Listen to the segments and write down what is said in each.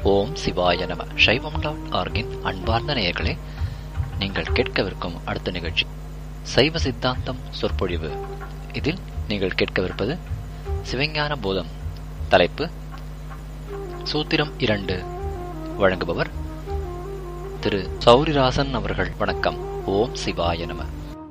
ஓம் சிவாய நம சைவம் டாட் ஆர்கின் அன்பார்ந்த நேயர்களே நீங்கள் கேட்கவிருக்கும் அடுத்த நிகழ்ச்சி சைவ சித்தாந்தம் சொற்பொழிவு இதில் நீங்கள் கேட்கவிருப்பது சிவஞான போதம் தலைப்பு சூத்திரம் இரண்டு வழங்குபவர் திரு சௌரிராசன் அவர்கள் வணக்கம் ஓம் சிவாய நம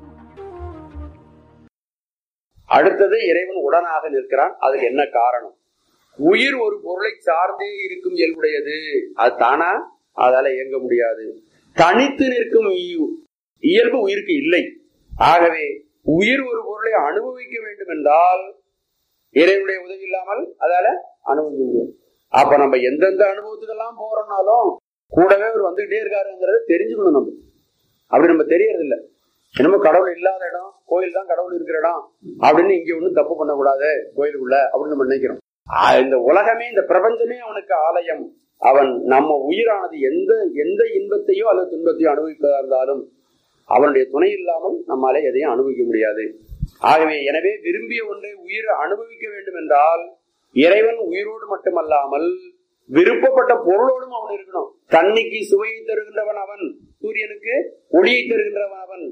அடுத்தது இறைவன் உடனாக நிற்கிறான் அதுக்கு என்ன காரணம் உயிர் ஒரு பொருளை சார்ந்தே இருக்கும் இயல்புடையது அது தானா அதால இயங்க முடியாது தனித்து நிற்கும் இ- இயல்பு உயிருக்கு இல்லை ஆகவே உயிர் ஒரு பொருளை அனுபவிக்க வேண்டும் என்றால் இறைவனுடைய உதவி இல்லாமல் அதால அனுபவிக்க முடியாது அப்ப நம்ம எந்தெந்த அனுபவத்துக்கெல்லாம் போறோம்னாலும் கூடவே அவர் வந்துகிட்டே இருக்காருங்கிறத தெரிஞ்சுக்கணும் நம்ம அப்படி நம்ம தெரியறது இல்ல என்னமோ கடவுள் இல்லாத இடம் கோயில் தான் கடவுள் இருக்கிற இடம் அப்படின்னு இங்க ஒண்ணும் தப்பு பண்ணக்கூடாது கோயிலுக்குள்ள அப்படின்னு நம்ம நினைக்கிறோம் ஆஹ் இந்த உலகமே இந்த பிரபஞ்சமே அவனுக்கு ஆலயம் அவன் நம்ம உயிரானது எந்த எந்த இன்பத்தையோ அல்லது துன்பத்தையோ அனுபவிப்பதா இருந்தாலும் அவனுடைய துணை இல்லாமல் நம்மாலே எதையும் அனுபவிக்க முடியாது ஆகவே எனவே விரும்பிய ஒன்றை உயிர் அனுபவிக்க வேண்டும் என்றால் இறைவன் உயிரோடு மட்டுமல்லாமல் விருப்பப்பட்ட பொருளோடும் அவன் இருக்கணும் தண்ணிக்கு சுவையை தருகின்றவன் அவன் சூரியனுக்கு ஒளியை தருகின்றவன் அவன்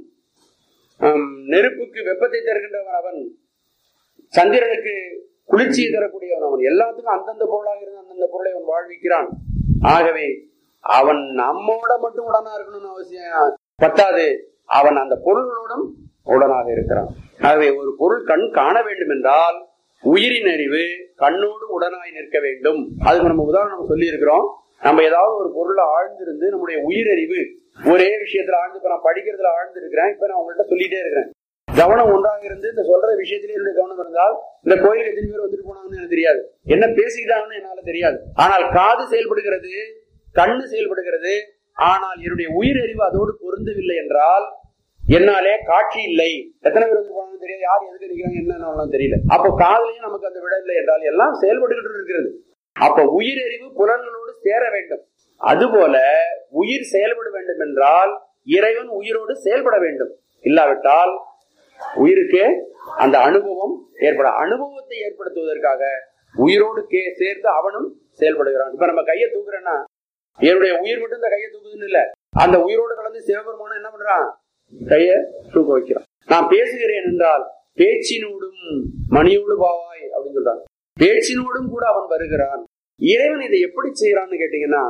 ஹம், நெருப்புக்கு வெப்பத்தை தருகின்றவன் அவன் சந்திரனுக்கு குளிர்ச்சியை தரக்கூடியவன் அவன் எல்லாத்துக்கும் அந்தந்த பொருளாக இருந்து அந்தந்த பொருளை அவன் வாழ்விக்கிறான் ஆகவே அவன் நம்மோட மட்டும் உடனா இருக்கணும்னு அவசியம் பத்தாது அவன் அந்த பொருள்களோடும் உடனாக இருக்கிறான் ஆகவே ஒரு பொருள் கண் காண வேண்டும் என்றால் உயிரின் அறிவு கண்ணோடு உடனாய் நிற்க வேண்டும் அதுக்கு நம்ம உதாரணம் சொல்லி இருக்கிறோம் நம்ம ஏதாவது ஒரு பொருளை ஆழ்ந்திருந்து நம்முடைய உயிரறிவு ஒரே விஷயத்துல ஆழ்ந்து இப்ப நான் படிக்கிறதுல ஆழ்ந்து இருக்கிறேன் இப்ப நான் உங்கள்கிட்ட சொல்லிட்டே இருக்கிறேன் கவனம் ஒன்றாக இருந்து இந்த சொல்ற விஷயத்திலே என்னுடைய கவனம் இருந்தால் இந்த கோயிலுக்கு எத்தனை பேர் வந்துட்டு போனாங்கன்னு எனக்கு தெரியாது என்ன பேசிக்கிட்டாங்கன்னு என்னால தெரியாது ஆனால் காது செயல்படுகிறது கண்ணு செயல்படுகிறது ஆனால் என்னுடைய உயிரறிவு அதோடு பொருந்தவில்லை என்றால் என்னாலே காட்சி இல்லை எத்தனை பேர் வந்து போனாங்கன்னு தெரியாது யார் எதுக்கு நிக்கிறாங்க என்னன்னு தெரியல அப்போ காதலையும் நமக்கு அந்த விட இல்லை என்றால் எல்லாம் செயல்பட்டுக்கிட்டு இருக்கிறது அப்ப உயிரறிவு புலன்களோடு சேர வேண்டும் அதுபோல உயிர் செயல்பட வேண்டும் என்றால் இறைவன் உயிரோடு செயல்பட வேண்டும் இல்லாவிட்டால் உயிருக்கு அந்த அனுபவம் ஏற்பட அனுபவத்தை ஏற்படுத்துவதற்காக உயிரோடு கே சேர்ந்து அவனும் செயல்படுகிறான் இப்ப நம்ம கையை தூக்குறேன்னா என்னுடைய உயிர் மட்டும் இந்த கையை தூக்குதுன்னு இல்ல அந்த உயிரோடு கலந்து சிவபெருமானம் என்ன பண்றான் கைய தூக்க வைக்கிறான் நான் பேசுகிறேன் என்றால் பேச்சினோடும் மணியோடு பாவாய் அப்படின்னு சொல்றாங்க பேச்சினோடும் கூட அவன் வருகிறான் இறைவன் இதை எப்படி செய்யறான்னு கேட்டீங்கன்னா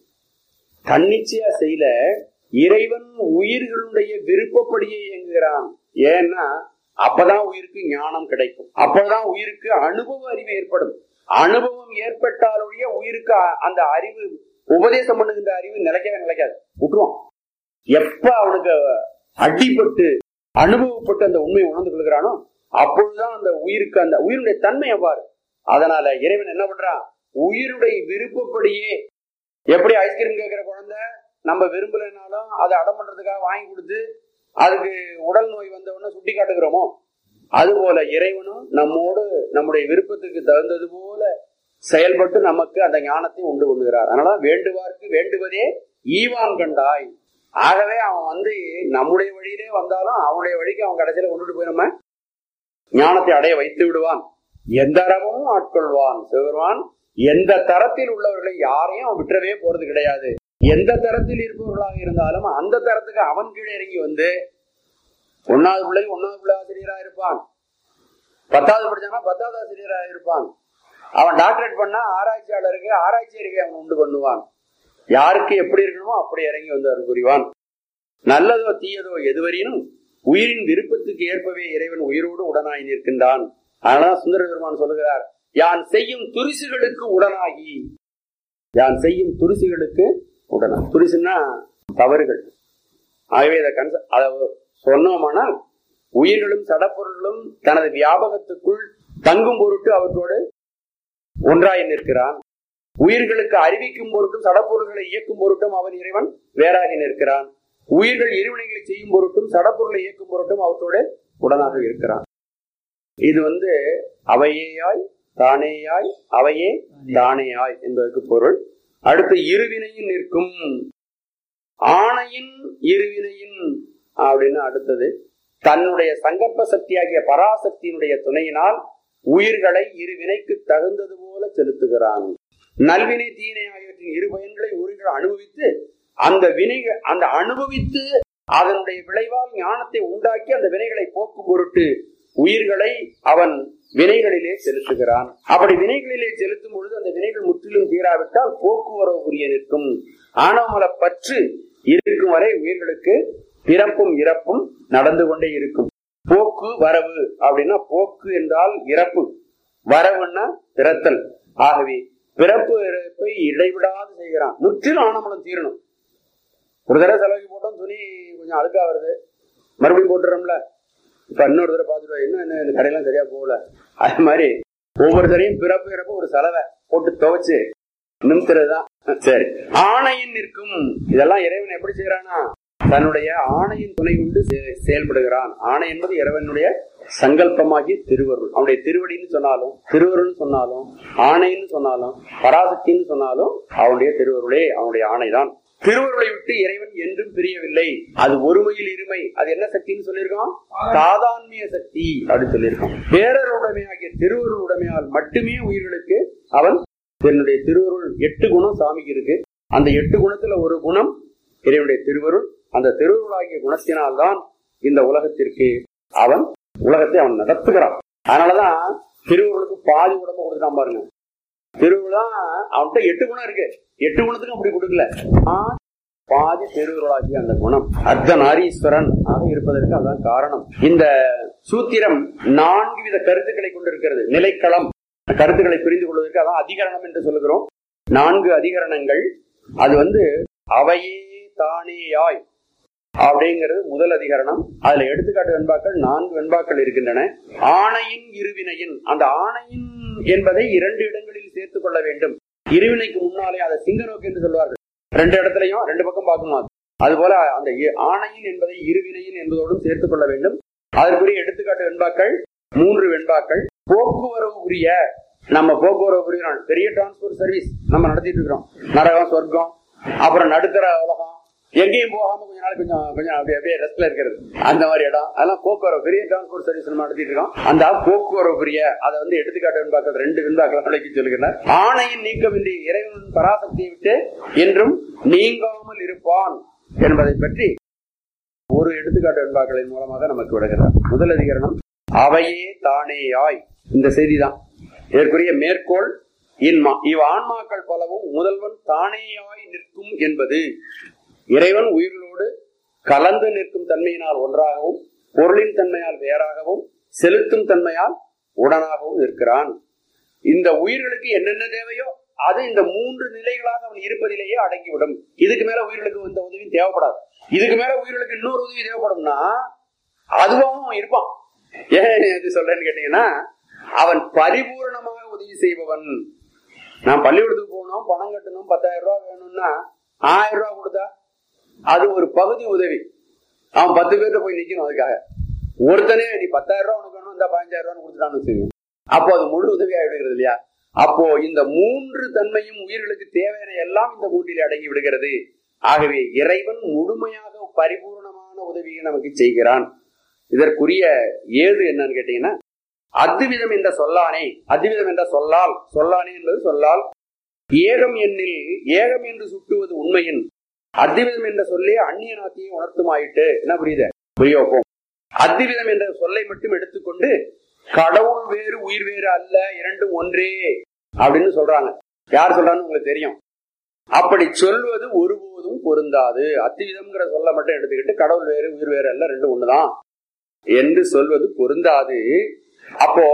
தன்னிச்சையா செய்யல இறைவன் உயிர்களுடைய விருப்பப்படியே இயங்குகிறான் ஏன்னா அப்பதான் உயிருக்கு ஞானம் கிடைக்கும் அப்பதான் உயிருக்கு அனுபவ அறிவு ஏற்படும் அனுபவம் ஏற்பட்டாலுடைய உயிருக்கு அ- அந்த அறிவு உபதேசம் பண்ணுகின்ற அறிவு நிலைக்கவே நிலைக்காது விட்டுருவான் எப்ப அவனுக்கு அடிபட்டு அனுபவப்பட்டு அந்த உண்மையை உணர்ந்து கொள்கிறானோ அப்பொழுதுதான் அந்த உயிருக்கு அந்த உயிருடைய தன்மை எவ்வாறு அதனால இறைவன் என்ன பண்றான் உயிருடைய விருப்பப்படியே எப்படி ஐஸ்கிரீம் கேட்கிற குழந்தை நம்ம விரும்பலைனாலும் அதை அடம் பண்றதுக்காக வாங்கி கொடுத்து அதுக்கு உடல் நோய் வந்த உடனே சுட்டி காட்டுகிறோமோ அதுபோல இறைவனும் நம்மோடு நம்முடைய விருப்பத்துக்கு தகுந்தது போல செயல்பட்டு நமக்கு அந்த ஞானத்தை உண்டு கொண்டுகிறார் அதனால வேண்டுவார்க்கு வேண்டுவதே ஈவான் கண்டாய் ஆகவே அவன் வந்து நம்முடைய வழியிலே வந்தாலும் அவனுடைய வழிக்கு அவன் கடைசியில கொண்டுட்டு போய் நம்ம ஞானத்தை அடைய வைத்து விடுவான் எந்த அறமும் ஆட்கொள்வான் சிவருவான் எந்த தரத்தில் உள்ளவர்களை யாரையும் அவன் விட்டுறவே போறது கிடையாது எந்த தரத்தில் இருப்பவர்களாக இருந்தாலும் அந்த தரத்துக்கு அவன் கீழே இறங்கி வந்து ஒன்னாவது பிள்ளை ஒன்னாவது பிள்ளை ஆசிரியரா இருப்பான் பத்தாவது படிச்சானா பத்தாவது ஆசிரியரா இருப்பான் அவன் டாக்டரேட் பண்ணா ஆராய்ச்சியாளருக்கு ஆராய்ச்சி அறிவை அவன் உண்டு பண்ணுவான் யாருக்கு எப்படி இருக்கணுமோ அப்படி இறங்கி வந்து அருள் புரிவான் நல்லதோ தீயதோ எதுவரையினும் உயிரின் விருப்பத்துக்கு ஏற்பவே இறைவன் உயிரோடு உடனாய் நிற்கின்றான் அதனால சுந்தர பெருமான் சொல்லுகிறார் யான் செய்யும் துரிசுகளுக்கு உடனாகி யான் செய்யும் துரிசுகளுக்கு உடனா துரிசுன்னா தவறுகள் ஆகவே இதை கன்ச அதை சொன்னோமானால் உயிர்களும் சடப்பொருள்களும் தனது வியாபகத்துக்குள் தங்கும் பொருட்டு அவற்றோடு ஒன்றாய் நிற்கிறான் உயிர்களுக்கு அறிவிக்கும் பொருட்டும் சடப்பொருள்களை இயக்கும் பொருட்டும் அவன் இறைவன் வேறாகி நிற்கிறான் உயிர்கள் இருவினைகளை செய்யும் பொருட்டும் சடப்பொருளை இயக்கும் பொருட்டும் அவற்றோடு உடனாக இருக்கிறான் இது வந்து அவையேயாய் தானேயாய் அவையே தானேயாய் என்பதற்கு பொருள் அடுத்து இருவினையும் நிற்கும் ஆணையின் இருவினையின் அப்படின்னு அடுத்தது தன்னுடைய சங்கற்ப சக்தியாகிய பராசக்தியினுடைய துணையினால் உயிர்களை இரு வினைக்கு தகுந்தது போல செலுத்துகிறான் நல்வினை தீனை ஆகியவற்றின் இரு பயன்களை உயிர்கள் அனுபவித்து அந்த வினைகள் அந்த அனுபவித்து அதனுடைய விளைவால் ஞானத்தை உண்டாக்கி அந்த வினைகளை போக்கும் பொருட்டு உயிர்களை அவன் வினைகளிலே செலுத்துகிறான் அப்படி வினைகளிலே செலுத்தும் பொழுது அந்த வினைகள் முற்றிலும் தீராவிட்டால் போக்குவரவு புரிய நிற்கும் ஆனவமல பற்று இருக்கும் வரை உயிர்களுக்கு பிறப்பும் இறப்பும் நடந்து கொண்டே இருக்கும் போக்கு வரவு அப்படின்னா போக்கு என்றால் இறப்பு வரவுன்னா பிறத்தல் ஆகவே பிறப்பு இறப்பை இடைவிடாது செய்கிறான் முற்றிலும் ஆனமலம் தீரணும் ஒரு தடவை செலவுக்கு போட்டோம் துணி கொஞ்சம் அழுக்கா வருது மறுபடியும் போட்டுறோம்ல இப்ப இன்னொரு தடவை பார்த்துட்டு இன்னும் என்ன இந்த கடையெல்லாம் சரியா போகல அது மாதிரி ஒவ்வொரு தடையும் பிறப்பு இறப்பு ஒரு செலவை போட்டு துவைச்சு நிமித்துறதுதான் சரி ஆணையின் நிற்கும் இதெல்லாம் இறைவன் எப்படி செய்யறானா தன்னுடைய ஆணையின் துணை கொண்டு செ- செயல்படுகிறான் ஆணை என்பது இறைவனுடைய சங்கல்பமாகி திருவருள் அவனுடைய திருவடின்னு சொன்னாலும் திருவருள்னு சொன்னாலும் ஆணைன்னு சொன்னாலும் பராசக்தின்னு சொன்னாலும் அவனுடைய திருவருளே அவனுடைய ஆணைதான் திருவருளை விட்டு இறைவன் என்றும் பிரியவில்லை அது ஒருமையில் இருமை அது என்ன சக்தின்னு சொல்லியிருக்கோம் தாதான்மிய சக்தி அப்படின்னு சொல்லியிருக்கோம் பேரருடைமையாகிய திருவருள் உடைமையால் மட்டுமே உயிர்களுக்கு அவன் தன்னுடைய திருவருள் எட்டு குணம் சாமிக்கு இருக்கு அந்த எட்டு குணத்துல ஒரு குணம் இறைவனுடைய திருவருள் அந்த திருவருளாகிய குணத்தினால்தான் இந்த உலகத்திற்கு அவன் உலகத்தை அவன் நடத்துகிறான் அதனாலதான் திருவருளுக்கு பாதி உடம்ப கொடுத்துட்டான் பாருங்க திருவருள் தான் அவன்கிட்ட எட்டு குணம் இருக்கு எட்டு குணத்துக்கும் அப்படி கொடுக்கல ஆ, பாதி திருவருளாகிய அந்த குணம் அர்த்தநாரீஸ்வரன் ஆக இருப்பதற்கு அதான் காரணம் இந்த சூத்திரம் நான்கு வித கருத்துக்களை கொண்டிருக்கிறது நிலைக்களம் கருத்துக்களை புரிந்து கொள்வதற்கு அதான் அதிகரணம் என்று சொல்லுகிறோம் நான்கு அதிகரணங்கள் அது வந்து அவையே தானேயாய் அப்படிங்கிறது முதல் அதிகரணம் அதுல எடுத்துக்காட்டு வெண்பாக்கள் நான்கு வெண்பாக்கள் இருக்கின்றன ஆணையின் இருவினையின் அந்த ஆணையின் என்பதை இரண்டு இடங்களில் சேர்த்துக் கொள்ள வேண்டும் இருவினைக்கு முன்னாலே அதை சிங்க நோக்கு என்று சொல்வார்கள் ரெண்டு இடத்துலயும் ரெண்டு பக்கம் பார்க்கணும் அது. அதுபோல அந்த இ- ஆணையின் என்பதை இருவினையின் என்பதோடும் சேர்த்துக் கொள்ள வேண்டும் அதற்குரிய எடுத்துக்காட்டு வெண்பாக்கள் மூன்று வெண்பாக்கள் போக்குவரவு உரிய நம்ம போக்குவரவு புரிகிறோம் பெரிய டிரான்ஸ்போர்ட் சர்வீஸ் நம்ம நடத்திட்டு இருக்கிறோம் நரகம் சொர்க்கம் அப்புறம் நடுத்தர உலகம் எங்கேயும் போகாம கொஞ்ச நாள் கொஞ்சம் கொஞ்சம் அப்படியே அப்படியே ரெஸ்ட்ல இருக்கிறது அந்த மாதிரி இடம் அதெல்லாம் போக்குவரவு பெரிய டிரான்ஸ்போர்ட் சர்வீஸ் நம்ம நடத்திட்டு இருக்கோம் அந்த போக்குவரவு புரிய அதை வந்து எடுத்துக்காட்டு வெண்பாக்கள் ரெண்டு வெண்பாக்கள் விளக்கி சொல்லுகிறார் ஆணையின் நீக்கமின்றி இறைவன் பராசக்தியை விட்டு என்றும் நீங்காமல் இருப்பான் என்பதை பற்றி ஒரு எடுத்துக்காட்டு வெண்பாக்களின் மூலமாக நமக்கு விடுகிறார் முதல் அதிகரணம் அவையே தானேயாய் இந்த செய்திதான் இதற்குரிய மேற்கோள் இன்மா இவ் ஆன்மாக்கள் பலவும் முதல்வன் தானேயாய் நிற்கும் என்பது இறைவன் உயிர்களோடு கலந்து நிற்கும் தன்மையினால் ஒன்றாகவும் பொருளின் தன்மையால் வேறாகவும் செலுத்தும் தன்மையால் உடனாகவும் இருக்கிறான் இந்த உயிர்களுக்கு என்னென்ன தேவையோ அது இந்த மூன்று நிலைகளாக அவன் இருப்பதிலேயே அடங்கிவிடும் இதுக்கு மேல உயிர்களுக்கு இந்த உதவியும் தேவைப்படாது இதுக்கு மேல உயிர்களுக்கு இன்னொரு உதவி தேவைப்படும்னா அதுவாகவும் அவன் இருப்பான் ஏன் இது சொல்றேன்னு கேட்டீங்கன்னா அவன் பரிபூரணமாக உதவி செய்பவன் நான் பள்ளிக்கூடத்துக்கு போகணும் பணம் கட்டணும் பத்தாயிரம் ரூபாய் வேணும்னா ஆயிரம் ரூபாய் கொடுத்தா அது ஒரு பகுதி உதவி அவன் பத்து பேர்ட்ட போய் நிக்கணும் அதுக்காக ஒருத்தனே நீ பத்தாயிரம் ரூபாய் உனக்கு வேணும் இந்த பதினஞ்சாயிரம் ரூபாய் கொடுத்துட்டான்னு வச்சுக்கோங்க அப்போ அது முழு உதவி ஆயிடுகிறது இல்லையா அப்போ இந்த மூன்று தன்மையும் உயிர்களுக்கு தேவையான எல்லாம் இந்த மூன்றில் அடங்கி விடுகிறது ஆகவே இறைவன் முழுமையாக பரிபூர்ணமான உதவியை நமக்கு செய்கிறான் இதற்குரிய ஏது என்னன்னு கேட்டீங்கன்னா அத்விதம் என்ற சொல்லானே அத்விதம் என்ற சொல்லால் சொல்லானே என்பது சொல்லால் ஏகம் எண்ணில் ஏகம் என்று சுட்டுவது உண்மையின் அத்விதம் என்ற சொல்லே அந்நிய நாத்தியை உணர்த்துமாயிட்டு என்ன புரியுது புரியோப்போம் அத்விதம் என்ற சொல்லை மட்டும் எடுத்துக்கொண்டு கடவுள் வேறு உயிர் வேறு அல்ல இரண்டும் ஒன்றே அப்படின்னு சொல்றாங்க யார் சொல்றான்னு உங்களுக்கு தெரியும் அப்படி சொல்வது ஒருபோதும் பொருந்தாது அத்விதம்ங்கிற சொல்ல மட்டும் எடுத்துக்கிட்டு கடவுள் வேறு உயிர் வேறு அல்ல ரெண்டும் ஒண்ணுதான் என்று சொல்வது பொருந்தாது அப்போ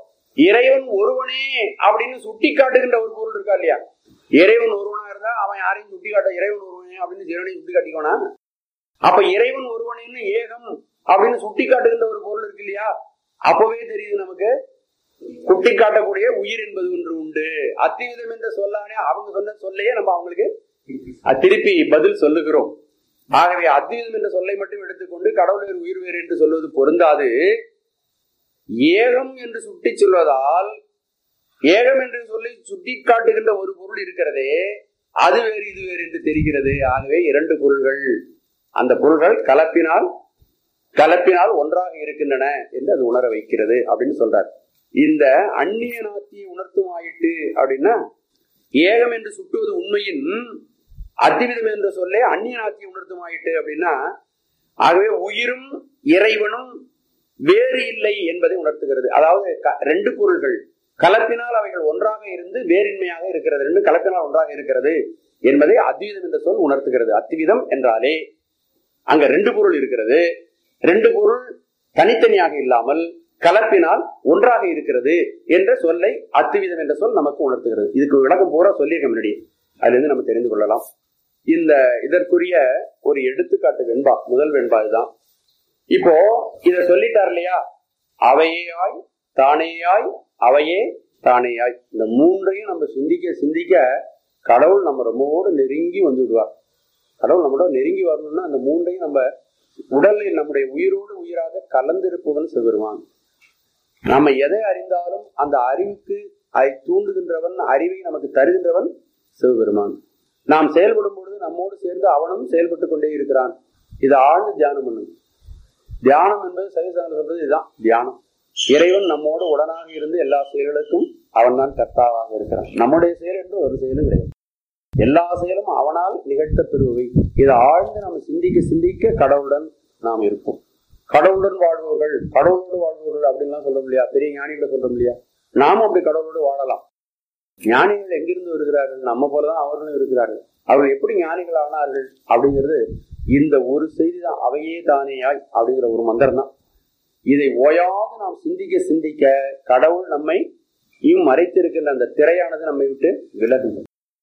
இறைவன் ஒருவனே அப்படின்னு சுட்டி காட்டுகின்ற ஒரு பொருள் இருக்கா இல்லையா இறைவன் ஒருவனா இருந்தா அவன் யாரையும் சுட்டி காட்ட இறைவன் ஒருவனே அப்படின்னு இறைவனையும் சுட்டி காட்டிக்கோனா அப்ப இறைவன் ஒருவனேன்னு ஏகம் அப்படின்னு சுட்டி காட்டுகின்ற ஒரு பொருள் இருக்கு இல்லையா அப்பவே தெரியுது நமக்கு குட்டி காட்டக்கூடிய உயிர் என்பது ஒன்று உண்டு அத்திவிதம் என்ற சொல்லானே அவங்க சொன்ன சொல்லையே நம்ம அவங்களுக்கு அஹ் திருப்பி பதில் சொல்லுகிறோம் ஆகவே அத்விதம் என்ற சொல்லை மட்டும் எடுத்துக்கொண்டு கடவுள் வேறு உயிர் வேறு என்று சொல்வது பொருந்தாது ஏகம் என்று சுட்டி சொல்வதால் ஏகம் என்று சொல்லி சுட்டி காட்டுகின்ற ஒரு பொருள் இருக்கிறதே அது வேறு இது வேறு என்று தெரிகிறது ஆகவே இரண்டு பொருள்கள் அந்த பொருள்கள் கலப்பினால் கலப்பினால் ஒன்றாக இருக்கின்றன என்று அது உணர வைக்கிறது அப்படின்னு சொல்றார் இந்த அந்நிய நாத்தியை உணர்த்தும் ஆயிட்டு அப்படின்னா ஏகம் என்று சுட்டுவது உண்மையின் அத்திவிதம் என்ற சொல்லே அந்நிய நாட்சி உணர்த்துமாயிட்டு அப்படின்னா ஆகவே உயிரும் இறைவனும் வேறு இல்லை என்பதை உணர்த்துகிறது அதாவது க- ரெண்டு பொருள்கள் கலப்பினால் அவைகள் ஒன்றாக இருந்து வேறின்மையாக இருக்கிறது ரெண்டு கலப்பினால் ஒன்றாக இருக்கிறது என்பதை அத்விதம் என்ற சொல் உணர்த்துகிறது அத்விதம் என்றாலே அங்க ரெண்டு பொருள் இருக்கிறது ரெண்டு பொருள் தனித்தனியாக இல்லாமல் கலப்பினால் ஒன்றாக இருக்கிறது என்ற சொல்லை அத்துவிதம் என்ற சொல் நமக்கு உணர்த்துகிறது இதுக்கு விளக்கம் பூரா சொல்லியிருக்க முன்னாடி அதுல இருந்து நம்ம தெரிந்து கொள்ளலாம் இந்த இதற்குரிய ஒரு எடுத்துக்காட்டு வெண்பா முதல் வெண்பா இதுதான் இப்போ இத சொல்லிட்டார் இல்லையா அவையாய் தானேயாய் அவையே தானேயாய் இந்த மூன்றையும் நம்ம சிந்திக்க சிந்திக்க கடவுள் நம்ம ரொம்பவோடு நெருங்கி வந்து விடுவார் கடவுள் நம்மளோட நெருங்கி வரணும்னா அந்த மூன்றையும் நம்ம உடலில் நம்முடைய உயிரோடு உயிராக கலந்திருப்பவன் சிவருவான் நம்ம எதை அறிந்தாலும் அந்த அறிவுக்கு அதை தூண்டுகின்றவன் அறிவை நமக்கு தருகின்றவன் சிவபெருமான் நாம் செயல்படும் பொழுது நம்மோடு சேர்ந்து அவனும் செயல்பட்டு கொண்டே இருக்கிறான் இது ஆழ்ந்து தியானம் பண்ணும் தியானம் என்பது சைவசாமி சொல்றது இதுதான் தியானம் இறைவன் நம்மோடு உடனாக இருந்து எல்லா செயல்களுக்கும் அவன் தான் கர்த்தாவாக இருக்கிறான் நம்முடைய செயல் என்று ஒரு செயலும் கிடையாது எல்லா செயலும் அவனால் நிகழ்த்த பெறுவை இதை ஆழ்ந்து நம்ம சிந்திக்க சிந்திக்க கடவுளுடன் நாம் இருப்போம் கடவுளுடன் வாழ்பவர்கள் கடவுளோடு வாழ்பவர்கள் அப்படின்லாம் சொல்ல முடியா பெரிய ஞானிகளை சொல்ல முடியா நாமும் அப்படி கடவுளோடு வாழலாம் ஞானிகள் எங்கிருந்து வருகிறார்கள் நம்ம போலதான் அவர்களும் இருக்கிறார்கள் அவர்கள் எப்படி ஞானிகள் ஆனார்கள் அப்படிங்கிறது இந்த ஒரு செய்தி தான் அவையே தானேயாய் அப்படிங்கிற ஒரு மந்திரம் தான் இதை ஓயாது நாம் சிந்திக்க சிந்திக்க கடவுள் நம்மை இம் மறைத்திருக்கின்ற அந்த திரையானது நம்மை விட்டு விலகுங்க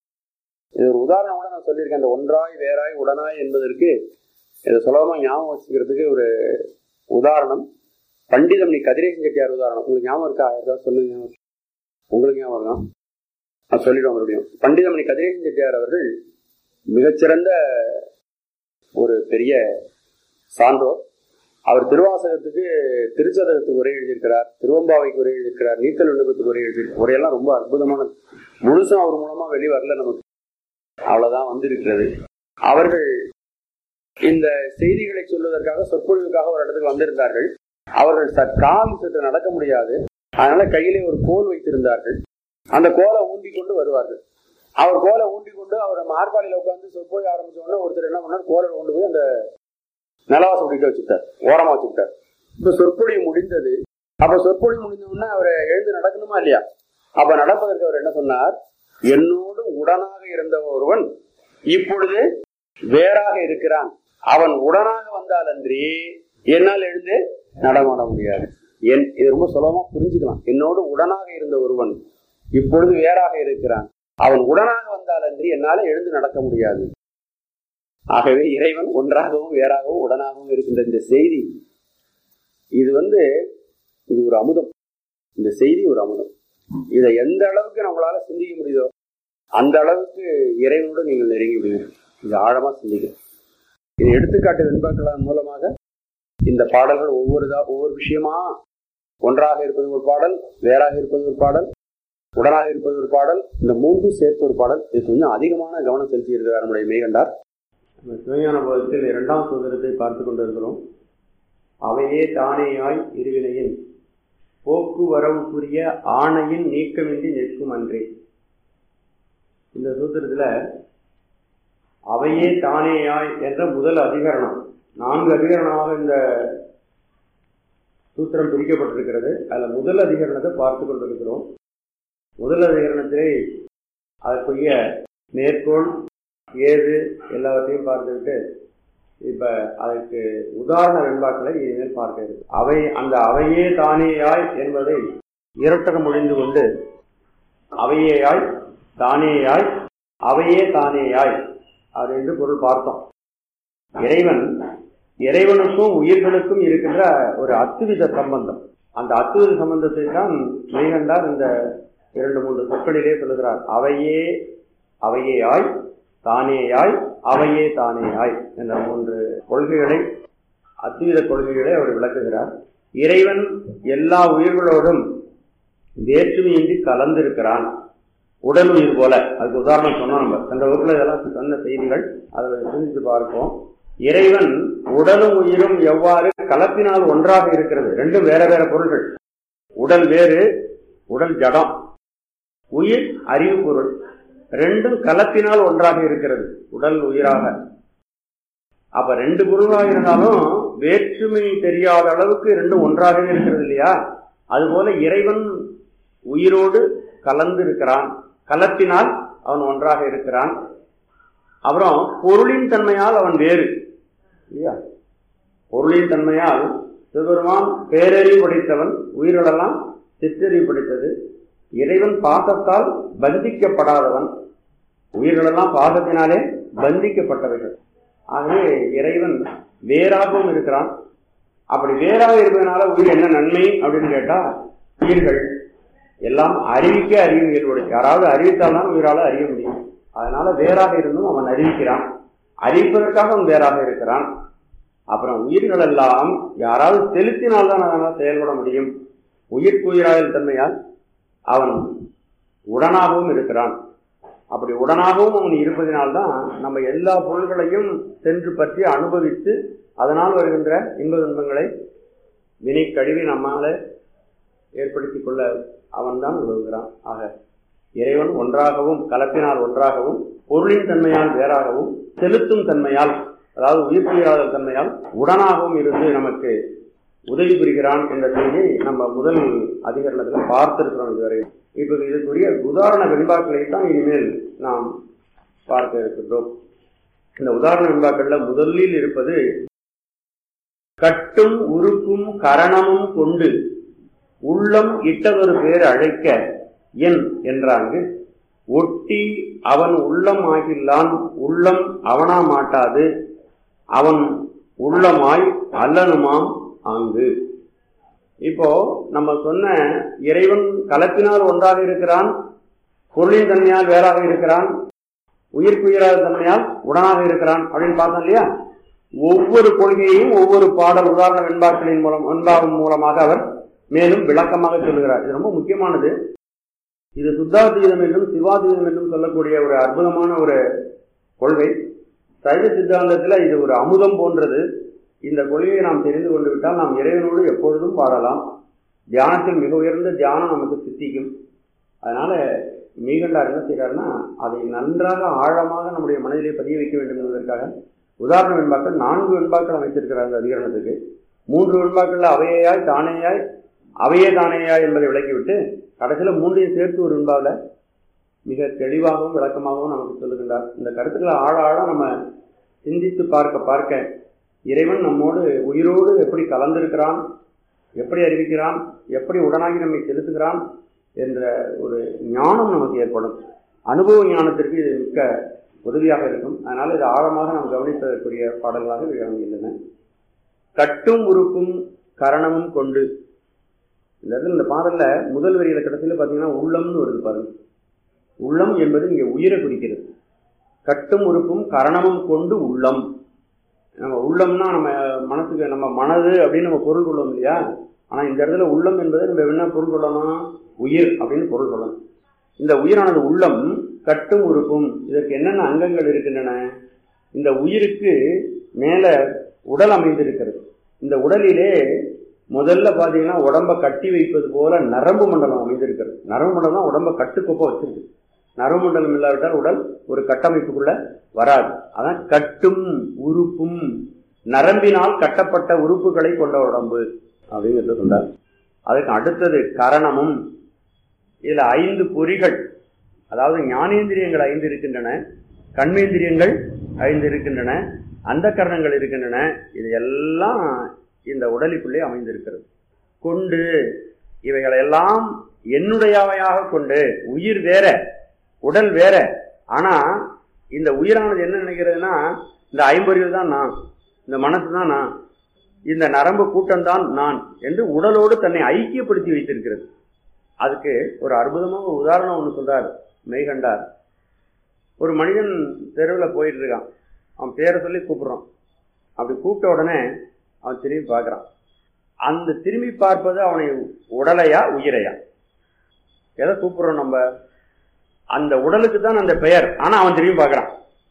இது ஒரு உதாரணம் கூட நான் சொல்லியிருக்கேன் அந்த ஒன்றாய் வேறாய் உடனாய் என்பதற்கு இதை சுலபமா ஞாபகம் வச்சுக்கிறதுக்கு ஒரு உதாரணம் பண்டிதம் நீ கதிரேசன் செட்டியார் உதாரணம் உங்களுக்கு ஞாபகம் இருக்கா ஏதாவது சொல்லுங்க உங்களுக்கு ஞாபகம் இருக்கா நான் சொல்லிடுவோம் மறுபடியும் பண்டிதமணி கதிரேசன் செட்டியார் அவர்கள் மிகச்சிறந்த ஒரு பெரிய சான்றோர் அவர் திருவாசகத்துக்கு திருச்சதகத்துக்கு உரை எழுதியிருக்கிறார் திருவம்பாவைக்கு உரை எழுதியிருக்கிறார் நீத்தல் விண்ணப்பத்துக்கு உரை எழுதியிருக்கிறார் உரையெல்லாம் ரொம்ப அற்புதமான முழுசும் அவர் மூலமா வெளி வரல நமக்கு அவ்வளவுதான் வந்திருக்கிறது அவர்கள் இந்த செய்திகளை சொல்வதற்காக சொற்பொழிவுக்காக ஒரு இடத்துக்கு வந்திருந்தார்கள் அவர்கள் சற் கால் சற்று நடக்க முடியாது அதனால கையிலே ஒரு கோல் வைத்திருந்தார்கள் அந்த கோலை ஊண்டி கொண்டு வருவார்கள் அவர் கோலை ஊண்டி கொண்டு அவர் மார்பாடியில உட்கார்ந்து சொற்பொழி ஆரம்பிச்ச உடனே ஒருத்தர் என்ன பண்ணார் கோலை கொண்டு போய் அந்த நிலவாசம் விட்டு வச்சுட்டார் ஓரமா வச்சுட்டார் இப்ப சொற்பொழிவு முடிந்தது அப்ப சொற்பொழிவு முடிந்த உடனே அவர் எழுந்து நடக்கணுமா இல்லையா அப்ப நடப்பதற்கு அவர் என்ன சொன்னார் என்னோடு உடனாக இருந்த ஒருவன் இப்பொழுது வேறாக இருக்கிறான் அவன் உடனாக வந்தால் அன்றி என்னால் எழுந்து நடமாட முடியாது என் இது ரொம்ப சுலபமா புரிஞ்சுக்கலாம் என்னோடு உடனாக இருந்த ஒருவன் இப்பொழுது வேறாக இருக்கிறான் அவன் உடனாக வந்தால் அன்றி என்னால எழுந்து நடக்க முடியாது ஆகவே இறைவன் ஒன்றாகவும் வேறாகவும் உடனாகவும் இருக்கின்ற இந்த செய்தி இது வந்து இது ஒரு அமுதம் இந்த செய்தி ஒரு அமுதம் இதை எந்த அளவுக்கு நம்மளால சிந்திக்க முடியுதோ அந்த அளவுக்கு இறைவனோடு நீங்கள் நெருங்கி விடுவீங்க இது ஆழமா சிந்திக்க இது எடுத்துக்காட்டு வெண்பாக்களின் மூலமாக இந்த பாடல்கள் ஒவ்வொரு தா- ஒவ்வொரு விஷயமா ஒன்றாக இருப்பது ஒரு பாடல் வேறாக இருப்பது ஒரு பாடல் உடனாக இருப்பது ஒரு பாடல் இந்த மூன்றும் சேர்த்து ஒரு பாடல் இது கொஞ்சம் அதிகமான கவனம் செலுத்தி இருக்கிறார் நம்முடைய மெய்கண்டார் நம்ம சிவஞான போதத்தில் இரண்டாம் சுதந்திரத்தை பார்த்து கொண்டிருக்கிறோம் அவையே தானேயாய் இருவினையின் போக்குவரவுக்குரிய ஆணையின் நீக்கமின்றி நிற்கும் அன்றே இந்த சூத்திரத்துல அவையே தானேயாய் என்ற முதல் அதிகரணம் நான்கு அதிகரணமாக இந்த சூத்திரம் பிரிக்கப்பட்டிருக்கிறது அதுல முதல் அதிகரணத்தை பார்த்து கொண்டிருக்கிறோம் முதல் அதிகரணத்திலே அதற்குரிய மேற்கோள் ஏது எல்லாவற்றையும் பார்த்துவிட்டு இப்ப அதற்கு உதாரண வெண்பாக்களை இனிமேல் பார்க்க இருக்கு அவை அந்த அவையே தானேயாய் என்பதை இரட்டக மொழிந்து கொண்டு அவையேயாய் தானேயாய் அவையே தானேயாய் அது என்று பொருள் பார்த்தோம் இறைவன் இறைவனுக்கும் உயிர்களுக்கும் இருக்கின்ற ஒரு அத்துவித சம்பந்தம் அந்த அத்துவித சம்பந்தத்தை தான் மெய்கண்டார் இந்த இரண்டு மூன்று சொற்களிலே சொல்லுகிறார் அவையே அவையேயாய் தானேயாய் அவையே தானேயாய் என்ற மூன்று கொள்கைகளை அத்வித கொள்கைகளை அவர் விளக்குகிறார் இறைவன் எல்லா உயிர்களோடும் வேற்றுமையின்றி கலந்திருக்கிறான் உடல் உயிர் போல அதுக்கு உதாரணம் சொன்னோம் நம்ம சென்ற வகுப்புல இதெல்லாம் சொன்ன செய்திகள் அதை சிந்தித்து பார்ப்போம் இறைவன் உடலும் உயிரும் எவ்வாறு கலப்பினால் ஒன்றாக இருக்கிறது ரெண்டும் வேற வேற பொருள்கள் உடல் வேறு உடல் ஜடம் உயிர் அறிவு பொருள் ரெண்டும் கலப்பினால் ஒன்றாக இருக்கிறது உடல் உயிராக அப்ப ரெண்டு பொருளாக இருந்தாலும் வேற்றுமை தெரியாத அளவுக்கு ரெண்டும் ஒன்றாகவே இருக்கிறது இல்லையா அதுபோல இறைவன் உயிரோடு கலந்து இருக்கிறான் கலப்பினால் அவன் ஒன்றாக இருக்கிறான் அப்புறம் பொருளின் தன்மையால் அவன் வேறு இல்லையா பொருளின் தன்மையால் சிவபெருமான் பேரறிவு படைத்தவன் உயிரிழலாம் சிற்றறிவு படைத்தது இறைவன் பாசத்தால் பந்திக்கப்படாதவன் உயிர்களெல்லாம் பாசத்தினாலே பந்திக்கப்பட்டவைகள் ஆகவே இறைவன் வேறாகவும் இருக்கிறான் அப்படி வேறாக இருப்பதனால உயிர் என்ன நன்மை அப்படின்னு கேட்டா உயிர்கள் எல்லாம் அறிவிக்க அறிவு இயல்புடைய யாராவது அறிவித்தால்தான் உயிரால அறிய முடியும் அதனால வேறாக இருந்தும் அவன் அறிவிக்கிறான் அறிவிப்பதற்காக அவன் வேறாக இருக்கிறான் அப்புறம் உயிர்கள் எல்லாம் யாராவது செலுத்தினால்தான் அதனால் செயல்பட முடியும் உயிர்க்குயிராயல் தன்மையால் அவன் உடனாகவும் இருக்கிறான் அப்படி உடனாகவும் அவன் இருப்பதினால்தான் நம்ம எல்லா பொருள்களையும் சென்று பற்றி அனுபவித்து அதனால் வருகின்ற இன்ப துன்பங்களை வினை கழுவி நம்மால ஏற்படுத்திக் கொள்ள அவன்தான் உதவுகிறான் ஆக இறைவன் ஒன்றாகவும் கலப்பினால் ஒன்றாகவும் பொருளின் தன்மையால் வேறாகவும் செலுத்தும் தன்மையால் அதாவது உயிர்ப்புயிராத தன்மையால் உடனாகவும் இருந்து நமக்கு உதவி புரிகிறான் என்ற செய்தியை நம்ம முதல் அதிகரணத்தில் பார்த்திருக்கிறோம் இதுவரை இப்ப இதுக்குரிய உதாரண வெண்பாக்களை தான் இனிமேல் நாம் பார்க்க இருக்கின்றோம் இந்த உதாரண வெண்பாக்கள்ல முதலில் இருப்பது கட்டும் உறுப்பும் கரணமும் கொண்டு உள்ளம் இட்டதொரு பேர் அழைக்க என் என்றாங்கு ஒட்டி அவன் உள்ளம் ஆகில்லான் உள்ளம் அவனா மாட்டாது அவன் உள்ளமாய் அல்லனுமாம் ஆங்கு இப்போ நம்ம சொன்ன இறைவன் கலப்பினால் ஒன்றாக இருக்கிறான் பொருளின் தன்மையால் வேறாக இருக்கிறான் உயிர்க்குயிராத தன்மையால் உடனாக இருக்கிறான் அப்படின்னு பார்த்தோம் இல்லையா ஒவ்வொரு கொள்கையையும் ஒவ்வொரு பாடல் உதாரண வெண்பாக்களின் மூலம் வெண்பாவின் மூலமாக அவர் மேலும் விளக்கமாக சொல்லுகிறார் இது ரொம்ப முக்கியமானது இது சுத்தாதீதம் என்றும் சிவாதீதம் என்றும் சொல்லக்கூடிய ஒரு அற்புதமான ஒரு கொள்கை சைவ சித்தாந்தத்துல இது ஒரு அமுதம் போன்றது இந்த கொள்கையை நாம் தெரிந்து கொண்டு விட்டால் நாம் இறைவனோடு எப்பொழுதும் பாடலாம் தியானத்தில் மிக உயர்ந்த தியானம் நமக்கு சித்திக்கும் அதனால மீகண்டார் என்ன செய்கிறாருன்னா அதை நன்றாக ஆழமாக நம்முடைய மனதிலே பதிய வைக்க வேண்டும் என்பதற்காக உதாரண வெண்பாக்கள் நான்கு வெண்பாக்கள் அமைத்திருக்கிறார் அந்த அதிகரணத்துக்கு மூன்று வெண்பாக்கள்ல அவையாய் தானேயாய் அவையே தானேயாய் என்பதை விளக்கிவிட்டு கடைசியில் மூன்றையும் சேர்த்து ஒரு வெண்பாவில் மிக தெளிவாகவும் விளக்கமாகவும் நமக்கு சொல்லுகின்றார் இந்த கருத்துக்களை ஆழ ஆழ நம்ம சிந்தித்து பார்க்க பார்க்க இறைவன் நம்மோடு உயிரோடு எப்படி கலந்திருக்கிறான் எப்படி அறிவிக்கிறான் எப்படி உடனாகி நம்மை செலுத்துகிறான் என்ற ஒரு ஞானம் நமக்கு ஏற்படும் அனுபவ ஞானத்திற்கு இது மிக்க உதவியாக இருக்கும் அதனால இது ஆழமாக நாம் கவனிப்பதற்குரிய பாடல்களாக இவை அமைகின்றன கட்டும் உறுப்பும் கரணமும் கொண்டு இந்த இடத்துல இந்த பாடல்ல முதல் வரியில கடைசியில பாத்தீங்கன்னா உள்ளம்னு வருது பாருங்க உள்ளம் என்பது இங்கே உயிரை குறிக்கிறது கட்டும் உறுப்பும் கரணமும் கொண்டு உள்ளம் நம்ம உள்ளம்னா நம்ம மனசுக்கு நம்ம மனது அப்படின்னு நம்ம பொருள் கொள்ளணும் இல்லையா ஆனா இந்த இடத்துல உள்ளம் என்பது நம்ம என்ன பொருள் கொள்ளணும் உயிர் அப்படின்னு பொருள் கொள்ளணும் இந்த உயிரானது உள்ளம் கட்டும் உறுப்பும் இதற்கு என்னென்ன அங்கங்கள் இருக்கின்றன இந்த உயிருக்கு மேல உடல் அமைந்திருக்கிறது இந்த உடலிலே முதல்ல பாத்தீங்கன்னா உடம்ப கட்டி வைப்பது போல நரம்பு மண்டலம் அமைந்திருக்கிறது நரம்பு மண்டலம் தான் உடம்ப கட்டுக்கோப்ப வச்சிருக்கு நரம்பு மண்டலம் இல்லாவிட்டால் உடல் ஒரு கட்டமைப்புக்குள்ள வராது அதான் கட்டும் உறுப்பும் நரம்பினால் கட்டப்பட்ட உறுப்புகளை கொண்ட உடம்பு அப்படிங்கிறது சொன்னார் அதுக்கு அடுத்தது கரணமும் இதுல ஐந்து பொறிகள் அதாவது ஞானேந்திரியங்கள் ஐந்து இருக்கின்றன கண்மேந்திரியங்கள் ஐந்து இருக்கின்றன அந்த கரணங்கள் இருக்கின்றன இது எல்லாம் இந்த உடலுக்குள்ளே அமைந்திருக்கிறது கொண்டு இவைகளெல்லாம் என்னுடையவையாக கொண்டு உயிர் வேற உடல் வேற ஆனா இந்த உயிரானது என்ன நினைக்கிறதுனா இந்த ஐம்பறிவு தான் நான் இந்த மனசு தான் நான் இந்த நரம்பு கூட்டம் தான் நான் என்று உடலோடு தன்னை ஐக்கியப்படுத்தி வைத்திருக்கிறது அதுக்கு ஒரு அற்புதமான ஒரு உதாரணம் ஒன்று சொல்றார் மெய்கண்டார் ஒரு மனிதன் தெருவில் போயிட்டு இருக்கான் அவன் பேரை சொல்லி கூப்பிடுறான் அப்படி கூப்பிட்ட உடனே அவன் திரும்பி பார்க்குறான் அந்த திரும்பி பார்ப்பது அவனை உடலையா உயிரையா எதை கூப்பிடுறோம் நம்ம அந்த உடலுக்கு தான் அந்த பெயர் ஆனா அவன் திரும்பி பார்க்கறான்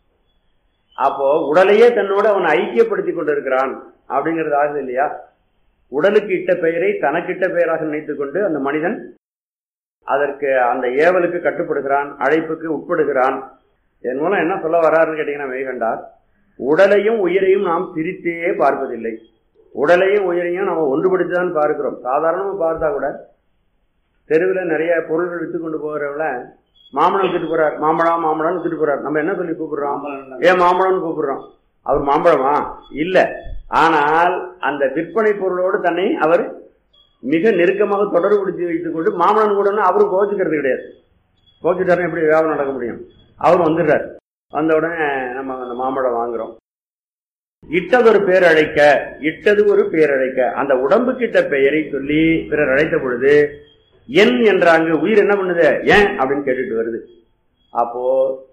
அப்போ உடலையே தன்னோடு அவன் ஐக்கியப்படுத்தி கொண்டிருக்கிறான் அப்படிங்கிறது ஆகுது இல்லையா உடலுக்கு இட்ட பெயரை தனக்கிட்ட பெயராக நினைத்துக் கொண்டு அந்த மனிதன் அதற்கு அந்த ஏவலுக்கு கட்டுப்படுகிறான் அழைப்புக்கு உட்படுகிறான் என் மூலம் என்ன சொல்ல வர்றாருன்னு கேட்டீங்கன்னா மெய்கண்டார் உடலையும் உயிரையும் நாம் பிரித்தே பார்ப்பதில்லை உடலையும் உயிரையும் நம்ம ஒன்றுபடுத்தி தான் பார்க்கிறோம் சாதாரணமாக பார்த்தா கூட தெருவில் நிறைய பொருள்கள் வித்து கொண்டு போகிறவங்கள மாம்பழம் வித்துட்டு போறார் மாம்பழம் மாம்பழம் வித்துட்டு போறார் நம்ம என்ன சொல்லி கூப்பிடுறோம் ஏன் மாம்பழம்னு கூப்பிடுறோம் அவர் மாம்பழமா இல்ல ஆனால் அந்த விற்பனை பொருளோடு தன்னை அவர் மிக நெருக்கமாக தொடர்புபடுத்தி வைத்துக் கொண்டு மாமலன் கூட அவரும் கோச்சுக்கிறது கிடையாது கோச்சுட்டாருன்னு எப்படி வியாபாரம் நடக்க முடியும் அவர் வந்துடுறார் வந்த உடனே நம்ம அந்த மாம்பழம் வாங்குறோம் இட்டது ஒரு பேர் அழைக்க இட்டது ஒரு பேர் அழைக்க அந்த உடம்பு கிட்ட பெயரை சொல்லி பிறர் அழைத்த பொழுது என் என்றாங்க உயிர் என்ன பண்ணுது ஏன் அப்படின்னு கேட்டுட்டு வருது அப்போ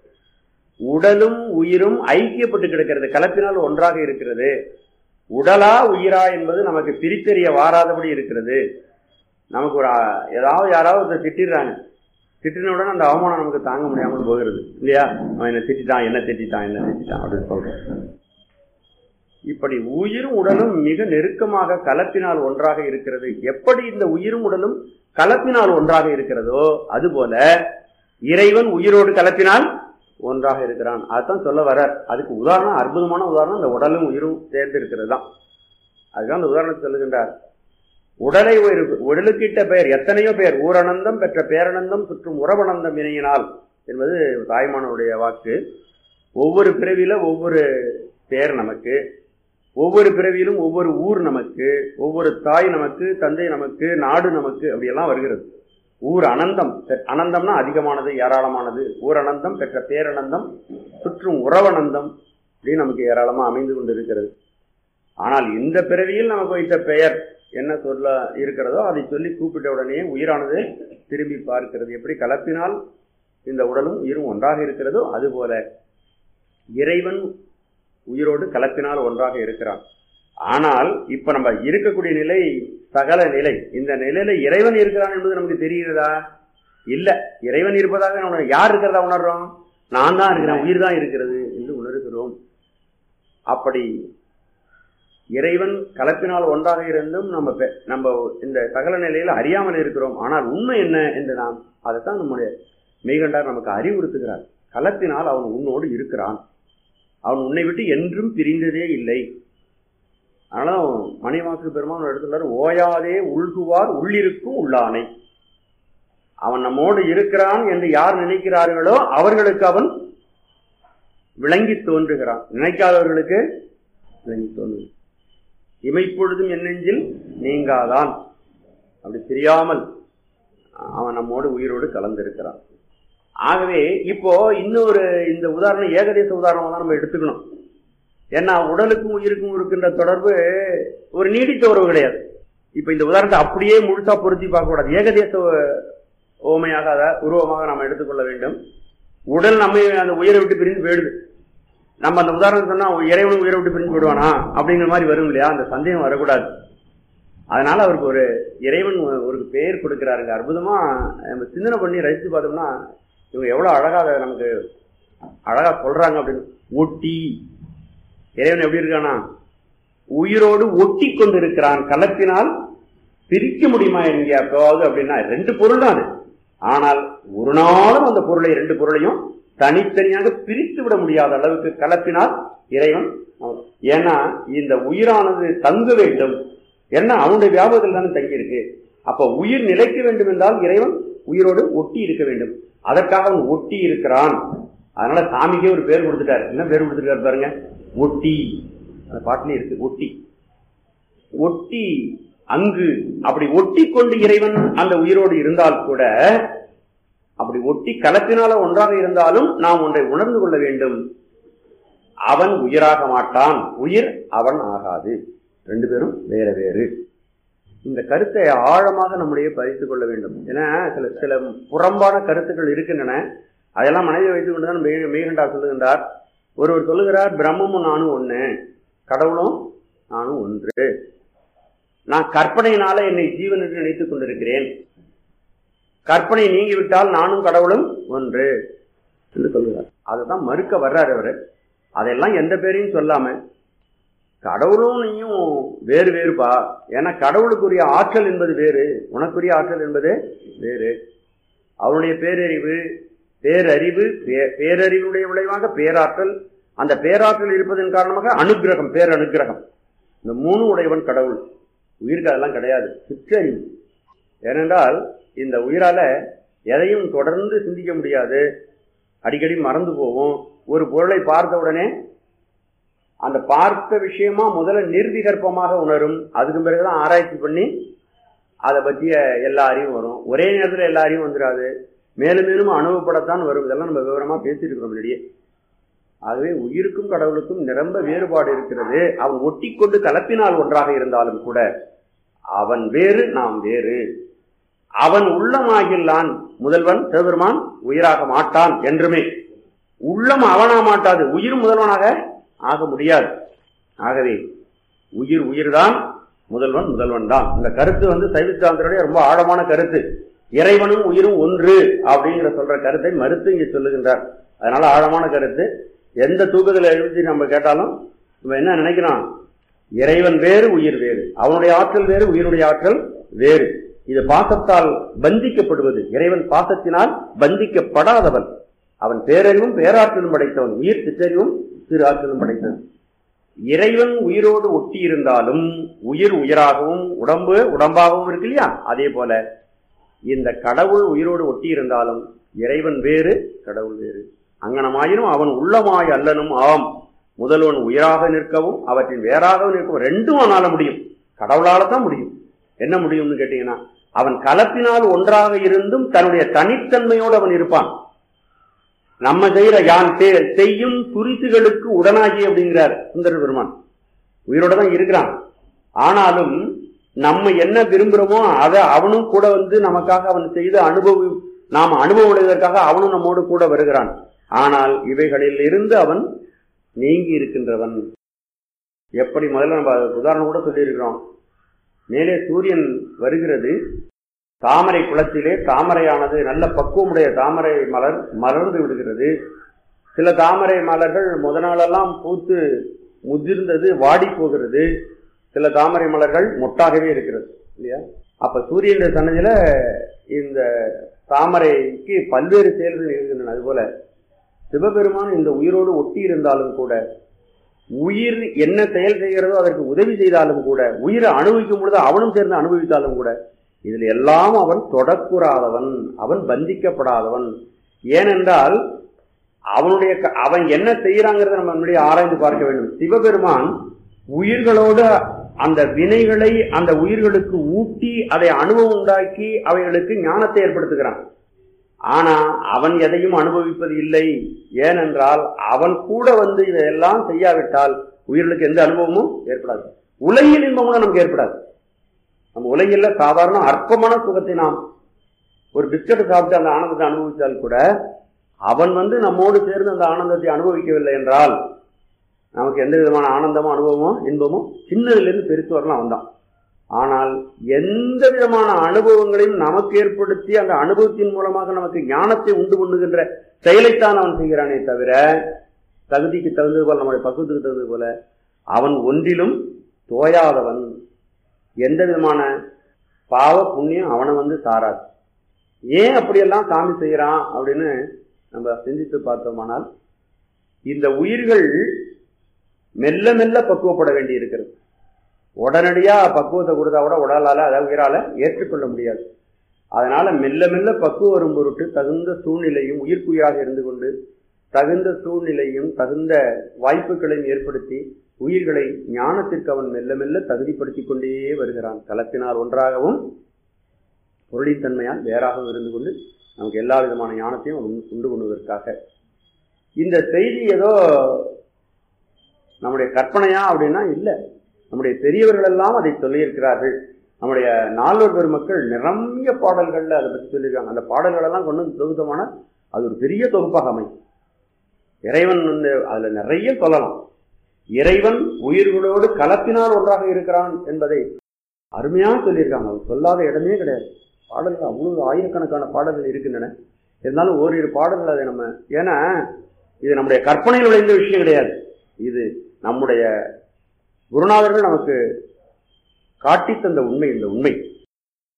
உடலும் உயிரும் ஐக்கியப்பட்டு கிடக்கிறது கலப்பினால் ஒன்றாக இருக்கிறது உடலா உயிரா என்பது நமக்கு பிரித்தெறிய வாராதபடி இருக்கிறது நமக்கு ஒரு அ- ஏதாவது யாராவது ஒருத்தர் திட்டிடுறாங்க திட்டின உடனே அந்த அவமானம் நமக்கு தாங்க முடியாமல் போகிறது இல்லையா அவன் என்ன திட்டிட்டான் என்ன திட்டிட்டான் என்ன திட்டிட்டான் அப்படின்னு சொல்றோம் இப்படி உயிரும் உடலும் மிக நெருக்கமாக கலப்பினால் ஒன்றாக இருக்கிறது எப்படி இந்த உயிரும் உடலும் கலப்பினால் ஒன்றாக இருக்கிறதோ அதுபோல இறைவன் உயிரோடு கலப்பினால் ஒன்றாக இருக்கிறான் அதுதான் சொல்ல வர்றார் அதுக்கு உதாரணம் அற்புதமான உதாரணம் இந்த உடலும் உயிரும் சேர்ந்து இருக்கிறது தான் அதுதான் அந்த உதாரணத்தை சொல்லுகின்றார் உடலை உயிர் உடலுக்கிட்ட பெயர் எத்தனையோ பேர் ஊரனந்தம் பெற்ற பேரனந்தம் சுற்றும் உறவனந்தம் இணையினால் என்பது தாய்மானவருடைய வாக்கு ஒவ்வொரு பிறவியில ஒவ்வொரு பேர் நமக்கு ஒவ்வொரு பிறவியிலும் ஒவ்வொரு ஊர் நமக்கு ஒவ்வொரு தாய் நமக்கு தந்தை நமக்கு நாடு நமக்கு அப்படியெல்லாம் வருகிறது ஊர் அனந்தம் பெ- அனந்தம்னா அதிகமானது ஏராளமானது ஊர் அனந்தம் பெற்ற பேரனந்தம் சுற்றும் உறவனந்தம் அப்படின்னு நமக்கு ஏராளமா அமைந்து கொண்டு இருக்கிறது ஆனால் இந்த பிறவியில் நமக்கு வைத்த பெயர் என்ன சொல்ல இருக்கிறதோ அதை சொல்லி கூப்பிட்ட உடனே உயிரானது திரும்பி பார்க்கிறது எப்படி கலப்பினால் இந்த உடலும் உயிரும் ஒன்றாக இருக்கிறதோ அதுபோல இறைவன் உயிரோடு கலப்பினால் ஒன்றாக இருக்கிறான் ஆனால் இப்ப நம்ம இருக்கக்கூடிய நிலை சகல நிலை இந்த நிலையில இறைவன் இருக்கிறான் என்பது நமக்கு தெரிகிறதா இல்ல இறைவன் இருப்பதாக நம்ம யார் இருக்கிறதா உணர்றோம் நான் தான் இருக்கிறேன் உயிர் தான் இருக்கிறது என்று உணர்கிறோம் அப்படி இறைவன் கலப்பினால் ஒன்றாக இருந்தும் நம்ம பெ- நம்ம இந்த சகல நிலையில அறியாமல் இருக்கிறோம் ஆனால் உண்மை என்ன என்று நாம் அதைத்தான் நம்முடைய மெய்கண்டார் நமக்கு அறிவுறுத்துகிறார் கலப்பினால் அவன் உன்னோடு இருக்கிறான் அவன் உன்னை விட்டு என்றும் பிரிந்ததே இல்லை அதனால மணிவாசு பெருமான் ஒரு இடத்துல ஓயாதே உள்குவார் உள்ளிருக்கும் உள்ளானை அவன் நம்மோடு இருக்கிறான் என்று யார் நினைக்கிறார்களோ அவர்களுக்கு அவன் விளங்கி தோன்றுகிறான் நினைக்காதவர்களுக்கு விளங்கி தோன்று இமைப்பொழுதும் என் நெஞ்சில் நீங்காதான் அப்படி தெரியாமல் அவன் நம்மோடு உயிரோடு கலந்திருக்கிறான் ஆகவே இப்போ இன்னொரு இந்த உதாரணம் ஏகதேச உதாரணமா தான் நம்ம எடுத்துக்கணும் ஏன்னா உடலுக்கும் உயிருக்கும் இருக்கின்ற தொடர்பு ஒரு நீடித்த உறவு கிடையாது இப்ப இந்த உதாரணத்தை அப்படியே முழுசா பொருத்தி பார்க்க கூடாது ஏகதேச ஓமையாக அதை உருவமாக நாம் எடுத்துக்கொள்ள வேண்டும் உடல் நம்மை அந்த உயிரை விட்டு பிரிந்து போயிடுது நம்ம அந்த உதாரணம் சொன்னா இறைவனும் உயிரை விட்டு பிரிஞ்சு போயிடுவானா அப்படிங்கிற மாதிரி வரும் இல்லையா அந்த சந்தேகம் வரக்கூடாது அதனால அவருக்கு ஒரு இறைவன் ஒரு பெயர் கொடுக்கிறாருங்க அற்புதமா நம்ம சிந்தனை பண்ணி ரசித்து பார்த்தோம்னா இவங்க எவ்வளவு அழகா அதை நமக்கு அழகா சொல்றாங்க அப்படின்னு ஒட்டி இறைவன் எப்படி இருக்கானா உயிரோடு ஒட்டி கொண்டு இருக்கிறான் கலத்தினால் பிரிக்க முடியுமா எங்க எப்போது அப்படின்னா ரெண்டு பொருள் தான் அது ஆனால் ஒரு நாளும் அந்த பொருளை ரெண்டு பொருளையும் தனித்தனியாக பிரித்து விட முடியாத அளவுக்கு கலப்பினால் இறைவன் அவன். ஏன்னா இந்த உயிரானது தங்க வேண்டும் ஏன்னா அவனுடைய வியாபகத்தில் தானே தங்கி இருக்கு அப்ப உயிர் நிலைக்க வேண்டும் என்றால் இறைவன் உயிரோடு ஒட்டி இருக்க வேண்டும் அதற்காக அவன் ஒட்டி இருக்கிறான் அதனால சாமிக்கே ஒரு பேர் கொடுத்துட்டாரு என்ன பேர் கொடுத்துருக்காரு பாருங்க ஒட்டி அந்த பாட்டிலே இருக்கு ஒட்டி ஒட்டி அங்கு அப்படி ஒட்டி கொண்டு இறைவன் அந்த உயிரோடு இருந்தால் கூட அப்படி ஒட்டி கலப்பினால ஒன்றாக இருந்தாலும் நாம் ஒன்றை உணர்ந்து கொள்ள வேண்டும் அவன் உயிராக மாட்டான் உயிர் அவன் ஆகாது ரெண்டு பேரும் வேற வேறு இந்த கருத்தை ஆழமாக நம்முடைய பதித்துக் கொள்ள வேண்டும் ஏன்னா சில சில புறம்பான கருத்துக்கள் இருக்கின்றன அதெல்லாம் மனதில் வைத்துக் கொண்டுதான் மெய் மெய்கண்டா சொல்லுகின்றார் ஒருவர் சொல்லுகிறார் பிரம்மமும் நானும் ஒண்ணு கடவுளும் நானும் ஒன்று நான் கற்பனையினால என்னை ஜீவன் என்று நினைத்துக் கொண்டிருக்கிறேன் கற்பனை நீங்கிவிட்டால் நானும் கடவுளும் ஒன்று என்று சொல்லுகிறார் அதுதான் மறுக்க வர்றாரு அவரு அதெல்லாம் எந்த பேரையும் சொல்லாம கடவுளும் நீயும் வேறு வேறுபா ஏன்னா கடவுளுக்குரிய ஆற்றல் என்பது வேறு உனக்குரிய ஆற்றல் என்பது வேறு அவனுடைய பேரறிவு பேரறிவு பே- பேரறிவுடைய விளைவாக பேராற்றல் அந்த பேராற்றல் இருப்பதன் காரணமாக அனுக்கிரகம் பேரனுக்கிரகம் இந்த மூணு உடையவன் கடவுள் உயிருக்கு அதெல்லாம் கிடையாது சிற்றறிவு ஏனென்றால் இந்த உயிரால எதையும் தொடர்ந்து சிந்திக்க முடியாது அடிக்கடி மறந்து போகும் ஒரு பொருளை பார்த்த உடனே அந்த பார்த்த விஷயமா முதல்ல நிர்விகற்பமாக உணரும் அதுக்கு பிறகுதான் ஆராய்ச்சி பண்ணி அதை பற்றிய எல்லா அறிவும் வரும் ஒரே நேரத்தில் எல்லா அறிவும் வந்துடாது மேலும் மேலும் அனுபவப்படத்தான் வரும் இதெல்லாம் நம்ம விவரமா பேசிட்டு இருக்கிறோம் முன்னாடியே ஆகவே உயிருக்கும் கடவுளுக்கும் நிரம்ப வேறுபாடு இருக்கிறது அவன் ஒட்டி கொண்டு கலப்பினால் ஒன்றாக இருந்தாலும் கூட அவன் வேறு நாம் வேறு அவன் உள்ளமாகில்லான் முதல்வன் சிவபெருமான் உயிராக மாட்டான் என்றுமே உள்ளம் அவனா மாட்டாது உயிர் முதல்வனாக ஆக முடியாது ஆகவே உயிர் உயிர்தான் முதல்வன் முதல்வன் தான் இந்த கருத்து வந்து சைவசித்தாந்தருடைய ரொம்ப ஆழமான கருத்து இறைவனும் உயிரும் ஒன்று அப்படிங்கிற சொல்ற கருத்தை மறுத்து இங்கே சொல்லுகின்றார் அதனால ஆழமான கருத்து எந்த தூக்கத்தில் எழுதி நம்ம கேட்டாலும் நம்ம என்ன நினைக்கிறோம் இறைவன் வேறு உயிர் வேறு அவனுடைய ஆற்றல் வேறு உயிருடைய ஆற்றல் வேறு இது பாசத்தால் பந்திக்கப்படுவது இறைவன் பாசத்தினால் பந்திக்கப்படாதவன் அவன் பேரறிவும் பேராற்றலும் படைத்தவன் உயிர் சிற்றறிவும் சிறு ஆற்றலும் படைத்தவன் இறைவன் உயிரோடு ஒட்டி இருந்தாலும் உயிர் உயிராகவும் உடம்பு உடம்பாகவும் இருக்கு இல்லையா அதே போல இந்த கடவுள் உயிரோடு ஒட்டி இருந்தாலும் இறைவன் வேறு கடவுள் வேறு அங்கனமாயினும் அவன் உள்ளமாய் அல்லனும் ஆம் முதல்வன் உயிராக நிற்கவும் அவற்றின் வேறாகவும் நிற்கவும் ரெண்டும் அவனால முடியும் கடவுளால தான் முடியும் என்ன முடியும்னு கேட்டீங்கன்னா அவன் கலப்பினால் ஒன்றாக இருந்தும் தன்னுடைய தனித்தன்மையோடு அவன் இருப்பான் நம்ம செய்யற யான் தே- செய்யும் துரிசுகளுக்கு உடனாகி அப்படிங்கிறார் சுந்தர பெருமான் உயிரோட தான் இருக்கிறான் ஆனாலும் நம்ம என்ன விரும்புறோமோ அதை அவனும் கூட வந்து நமக்காக அவன் செய்த அனுபவி நாம் அனுபவம் உடையதற்காக அவனும் நம்மோடு கூட வருகிறான் ஆனால் இவைகளில் இருந்து அவன் நீங்கி இருக்கின்றவன் எப்படி முதல்ல நம்ம அதுக்கு உதாரணம் கூட சொல்லியிருக்கிறோம் மேலே சூரியன் வருகிறது தாமரை குளத்திலே தாமரையானது நல்ல பக்குவமுடைய தாமரை மலர் மலர்ந்து விடுகிறது சில தாமரை மலர்கள் முத நாளெல்லாம் பூத்து முதிர்ந்தது வாடி போகிறது சில தாமரை மலர்கள் மொட்டாகவே இருக்கிறது இல்லையா அப்ப சூரியனுடைய சன்னதியில இந்த தாமரைக்கு பல்வேறு செயல்கள் இருக்கின்றன அதுபோல சிவபெருமான் இந்த உயிரோடு ஒட்டி இருந்தாலும் கூட உயிர் என்ன செயல் செய்கிறதோ அதற்கு உதவி செய்தாலும் கூட உயிரை அனுபவிக்கும் பொழுது அவனும் சேர்ந்து அனுபவித்தாலும் கூட இதில் எல்லாம் அவன் தொடக்கூறாதவன் அவன் பந்திக்கப்படாதவன் ஏனென்றால் அவனுடைய க- அவன் என்ன செய்யறாங்கிறத நம்ம முன்னாடி ஆராய்ந்து பார்க்க வேண்டும் சிவபெருமான் உயிர்களோடு அந்த வினைகளை அந்த உயிர்களுக்கு ஊட்டி அதை அனுபவம் உண்டாக்கி அவைகளுக்கு ஞானத்தை ஏற்படுத்துகிறான் ஆனா அவன் எதையும் அனுபவிப்பது இல்லை ஏனென்றால் அவன் கூட வந்து இதையெல்லாம் செய்யாவிட்டால் உயிர்களுக்கு எந்த அனுபவமும் ஏற்படாது உலகில் இன்பம் கூட நமக்கு ஏற்படாது நம்ம உலகில் சாதாரண அற்பமான சுகத்தை நாம் ஒரு பிஸ்கட் சாப்பிட்டு அந்த ஆனந்தத்தை அனுபவித்தால் கூட அவன் வந்து நம்மோடு சேர்ந்து அந்த ஆனந்தத்தை அனுபவிக்கவில்லை என்றால் நமக்கு எந்த விதமான ஆனந்தமும் அனுபவமும் இன்பமும் சின்னதிலிருந்து பெருத்து வரலாம் வந்தான் ஆனால் எந்த விதமான அனுபவங்களையும் நமக்கு ஏற்படுத்தி அந்த அனுபவத்தின் மூலமாக நமக்கு ஞானத்தை உண்டு பண்ணுகின்ற செயலைத்தான் அவன் செய்கிறானே தவிர தகுதிக்கு தகுந்தது போல நம்முடைய பக்குவத்துக்கு தகுந்தது போல அவன் ஒன்றிலும் தோயாதவன் எந்த விதமான பாவ புண்ணியம் அவனை வந்து சாராது ஏன் அப்படியெல்லாம் சாமி செய்யறான் அப்படின்னு நம்ம சிந்தித்து பார்த்தோமானால் இந்த உயிர்கள் மெல்ல மெல்ல பக்குவப்பட வேண்டி இருக்கிறது உடனடியா பக்குவத்தை கொடுத்தா கூட உடலால அதாவது உயிரால ஏற்றுக்கொள்ள முடியாது அதனால மெல்ல மெல்ல பக்குவம் வரும் பொருட்டு தகுந்த சூழ்நிலையும் உயிர்க்குயிராக இருந்து கொண்டு தகுந்த சூழ்நிலையும் தகுந்த வாய்ப்புகளையும் ஏற்படுத்தி உயிர்களை ஞானத்திற்கு அவன் மெல்ல மெல்ல தகுதிப்படுத்திக் கொண்டே வருகிறான் கலத்தினால் ஒன்றாகவும் பொருளின் தன்மையால் வேறாகவும் இருந்து கொண்டு நமக்கு எல்லா விதமான ஞானத்தையும் அவன் உண்டு பண்ணுவதற்காக இந்த செய்தி ஏதோ நம்முடைய கற்பனையா அப்படின்னா இல்லை நம்முடைய பெரியவர்கள் எல்லாம் அதை சொல்லியிருக்கிறார்கள் நம்முடைய நால்வர் பெருமக்கள் நிரம்பிய பாடல்கள்ல அதை பற்றி சொல்லியிருக்காங்க அந்த பாடல்கள் எல்லாம் கொண்டு வந்து தொகுத்தமான அது ஒரு பெரிய தொகுப்பாக அமையும் இறைவன் வந்து அதுல நிறைய சொல்லலாம் இறைவன் உயிர்களோடு கலப்பினால் ஒன்றாக இருக்கிறான் என்பதை அருமையா சொல்லியிருக்காங்க அவர் சொல்லாத இடமே கிடையாது பாடல்கள் அவ்வளவு ஆயிரக்கணக்கான பாடல்கள் இருக்கின்றன இருந்தாலும் ஓரிரு பாடல்கள் அதை நம்ம ஏன்னா இது நம்முடைய கற்பனையில் விளைந்த விஷயம் கிடையாது இது நம்முடைய குருநாதர்கள் நமக்கு காட்டி தந்த உண்மை இந்த உண்மை